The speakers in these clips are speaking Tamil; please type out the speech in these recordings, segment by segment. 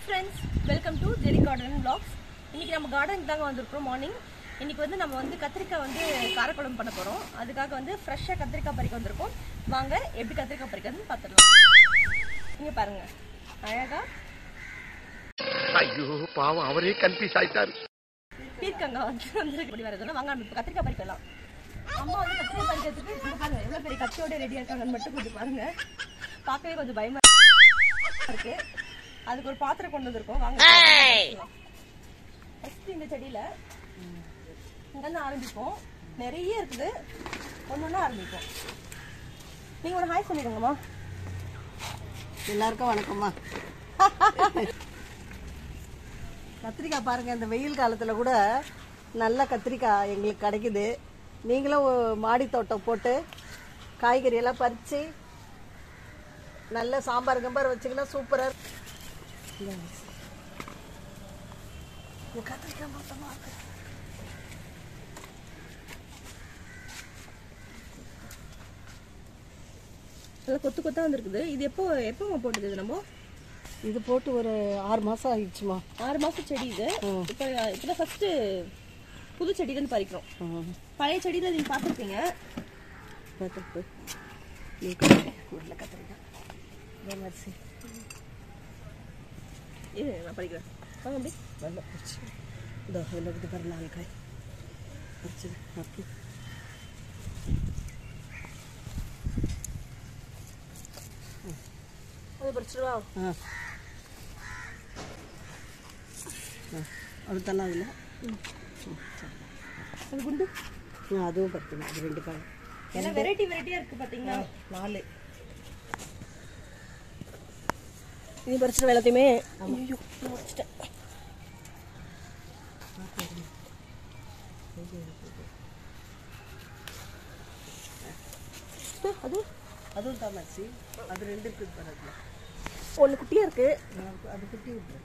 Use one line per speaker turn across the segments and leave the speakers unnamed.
Friends welcome to Jerry garden vlogs இன்னைக்கு நம்ம கார்டனுக்கு தாங்க வந்திருக்கிறோம் மார்னிங் இன்னைக்கு வந்து நம்ம வந்து கத்திரிக்காய் வந்து காரக்குழம்பு பண்ண போகிறோம் அதுக்காக வந்து ஃப்ரெஷ்ஷாக கத்திரிக்காய் பறிக்க வந்திருக்கோம் வாங்க எப்படி கத்திரிக்காய் பறிக்கிறதுன்னு பார்த்துடலாம் இங்கே பாருங்க அழகா
ஐயோ பாவம் அவரே கன்ஃபியூஸ் ஆயிட்டாரு
பீர்க்கங்காய் வந்து வந்து இப்படி வருதுன்னா வாங்க நம்ம இப்போ கத்திரிக்காய் பறிக்கலாம் அம்மா வந்து கத்திரிக்காய் பறிக்கிறதுக்கு இங்க பாருங்க எவ்வளோ பெரிய கத்தியோட ரெடியாக இருக்காங்கன்னு மட்டும் கொஞ்சம் பாருங்க பார்க்கவே கொஞ்சம் பயமா இருக்கு அதுக்கு ஒரு பாத்திரம் கொண்டு வந்திருக்கோம் வாங்க ஃபர்ஸ்ட் இந்த செடியில இங்கேருந்து ஆரம்பிப்போம் நிறைய இருக்குது ஒன்று ஒன்றா ஆரம்பிப்போம் நீங்க ஒரு ஹாய் சொல்லிடுங்கம்மா
எல்லாருக்கும் வணக்கம்மா கத்திரிக்காய் பாருங்க இந்த வெயில் காலத்துல கூட நல்ல கத்திரிக்காய் எங்களுக்கு கிடைக்குது நீங்களும் ஒ- மாடி தோட்டம் போட்டு காய்கறி எல்லாம் பறிச்சு நல்ல சாம்பார் கம்பார் வச்சிங்கன்னா சூப்பரா இருக்கும். இந்தாங்க. இந்த கத்திரிக்காய் மொத்தமா இருக்கு.
நல்லா கொத்து கொத்தா வந்திருக்குது இது எப்போ எப்போ போட்டது இது நம்ம
இது போட்டு ஒரு ஆறு மாசம் ஆயிடுச்சுமா
ஆறு மாசம் செடி இது இப்போ இப்பதான் ஃபர்ஸ்ட் புது செடி தான் பறிக்கிறோம் பழைய செடியில நீங்க பார்த்துருப்பீங்க
பார்த்துட்டு உருளை கத்திரிக்காய் இதே மாதிரி செய்.
இது நான் பறிக்கிறேன் வாங்க அப்படி
வெள்ளை பூச்சி இதோ இதில் இது பாரு நாலு காய் பறிச்சது அப்படி
அது பறிச்சிருவா
ஆ ஆ, அது தானே அதில்
அது குண்டு
ஆ அதுவும் பறிக்கணும் அது ரெண்டு காய்
ஏன்னா வெரைட்டி வெரைட்டியா இருக்கு பாத்தீங்களா
நாலு
இது பறிச்சிருவா எல்லாத்தையுமே ஐயோ நான் வச்சிட்டேன் இது, அது
அதுவும் தான் மச்சி அது ரெண்டு இருக்குது பாரு அதில்
ஒன்று குட்டியா இருக்கு
அது குட்டி விட்டுரு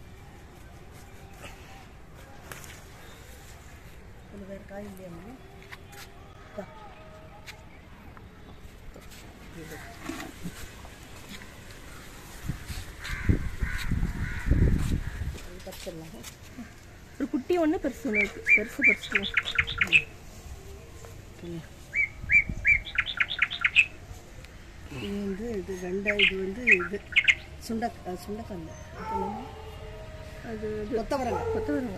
அதில் வேறு காய் இல்லையாம்மா இந்தா. இது. இது பறிச்சிடலாம்
ஒரு குட்டி ஒன்று பெருசு ஒன்று இருக்கு பெருசு பறிச்சிக்கலாம்
இது வந்து இது வெண்டை இது வந்து இது சுண்ட சுண்டக்கல்ல
அது
கொத்தவரங்காய்
கொத்து வருங்க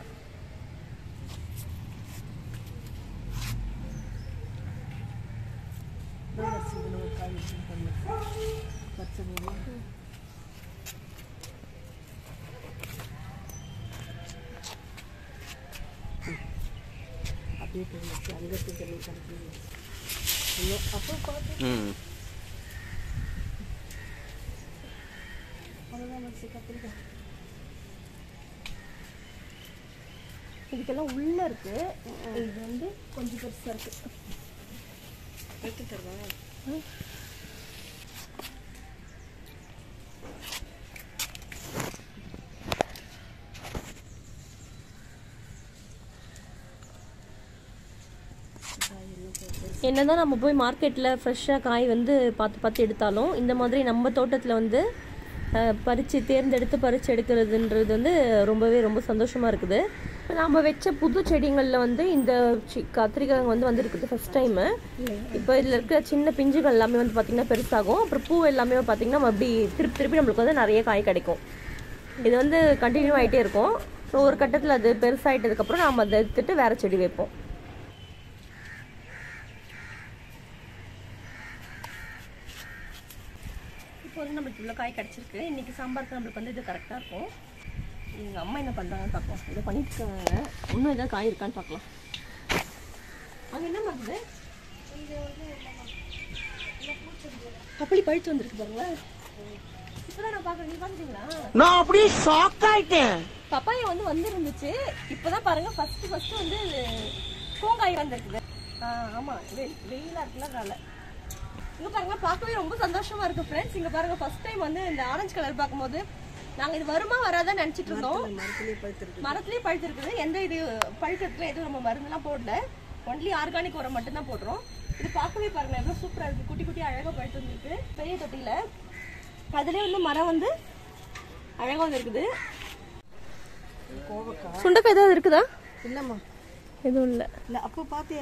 இதான் வச்சு இதில் ஒரு காய் வச்சுருக்காங்க பச்சை மிளகு. ம். அப்படியே போய் வச்சு அங்கே தூக்கி கலக்கி இன்னும் அப்போ பார்த்து
ம்
அவ்வளோதான் வச்சு கத்திரிக்காய்
இதுக்கெல்லாம் உள்ள இருக்கு இது வந்து கொஞ்சம் பெருசா இருக்கு
எடுத்து தருவா
என்னதான் நம்ம போய் மார்க்கெட்டில் ஃப்ரெஷ்ஷாக காய் வந்து பார்த்து பார்த்து எடுத்தாலும் இந்த மாதிரி நம்ம தோட்டத்தில் வந்து பறித்து தேர்ந்தெடுத்து பறித்து எடுக்கிறதுன்றது வந்து ரொம்பவே ரொம்ப சந்தோஷமாக இருக்குது இப்போ நம்ம வச்ச புது செடிகளில் வந்து இந்த சி- கத்திரிக்காய் வந்து வந்திருக்குது ஃபஸ்ட் டைமு இப்போ இதில் இருக்கிற சின்ன பிஞ்சுகள் எல்லாமே வந்து பார்த்திங்கன்னா பெருசாகும் அப்புறம் பூ எல்லாமே பார்த்திங்கன்னா அப்படி திருப்பி திருப்பி நம்மளுக்கு வந்து நிறைய காய் கிடைக்கும் இது வந்து கண்டினியூ ஆகிட்டே இருக்கும் ஸோ ஒரு கட்டத்தில் அது பெருசாகிட்டதுக்கப்புறம் நம்ம அதை எடுத்துட்டு வேறு செடி வைப்போம் இப்போ வந்து நம்மளுக்கு இவ்வளோ காய் கிடச்சிருக்கு இன்றைக்கி சாம்பாருக்கு நம்மளுக்கு வந்து இது கரெக்டாக இருக்கும் எங்கள் அம்மா என்ன பண்ணுறாங்கன்னு பார்ப்போம் இதை பண்ணிட்டு இருக்காங்க இன்னும் எதாவது காய் இருக்கான்னு பார்க்கலாம் அங்கே என்ன பண்ணுது அப்படி பழுத்து வந்திருக்கு பாருங்களேன் இப்போதான் நான் பார்க்குறேன் நீ பார்க்குறீங்களா
நான் அப்படியே ஷாக் ஆயிட்டேன்
பப்பாயா வந்து வந்துருந்துச்சு இப்போதான் பாருங்க ஃபர்ஸ்ட் ஃபர்ஸ்ட் வந்து பூங்காய் வந்திருக்குது ஆ ஆமாம் வெயில் வெயிலாக இருக்குல்ல அதனால இங்க பாருங்க பார்க்கவே ரொம்ப சந்தோஷமா இருக்கு ஃப்ரெண்ட்ஸ் இங்க பாருங்க ஃபர்ஸ்ட் டைம் வந்து இந்த ஆரஞ்சு கலர் பார்க்கும்போது நாங்க இது வருமா வராதான் நினைச்சிட்டு இருந்தோம்
மரத்துலேயே பழுத்துருக்கு
மரத்துலயே பழுத்து இருக்குது எந்த இது பழுக்கிறதுல எதுவும் நம்ம மருந்துலாம் போடல ஒன்லி ஆர்கானிக் உரம் மட்டும் தான் போடுறோம் இது பார்க்கவே பாருங்க எவ்வளவு சூப்பரா இருக்கு குட்டி குட்டி அழகா பழுத்து வந்துருக்கு பெரிய தொட்டியில அதுலயே வந்து மரம் வந்து அழகா வந்து இருக்குது
கோவக்காய்
சுண்டக்காய் ஏதாவது இருக்குதா
இல்லம்மா
எதுவும் இல்லை
இல்ல அப்போ பார்த்தியா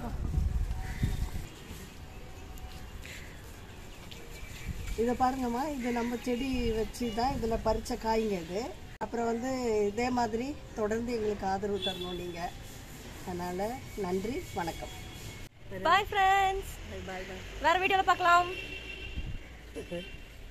இதை பாருங்கம்மா இது நம்ம செடி வச்சு தான் இதில் பறிச்ச காய்ங்க இது அப்புறம் வந்து இதே மாதிரி தொடர்ந்து எங்களுக்கு ஆதரவு தரணும் நீங்கள் அதனால் நன்றி வணக்கம்
பாய் ஃப்ரெண்ட்ஸ்
பாய் பாய்
வேற வீடியோவில் பார்க்கலாம்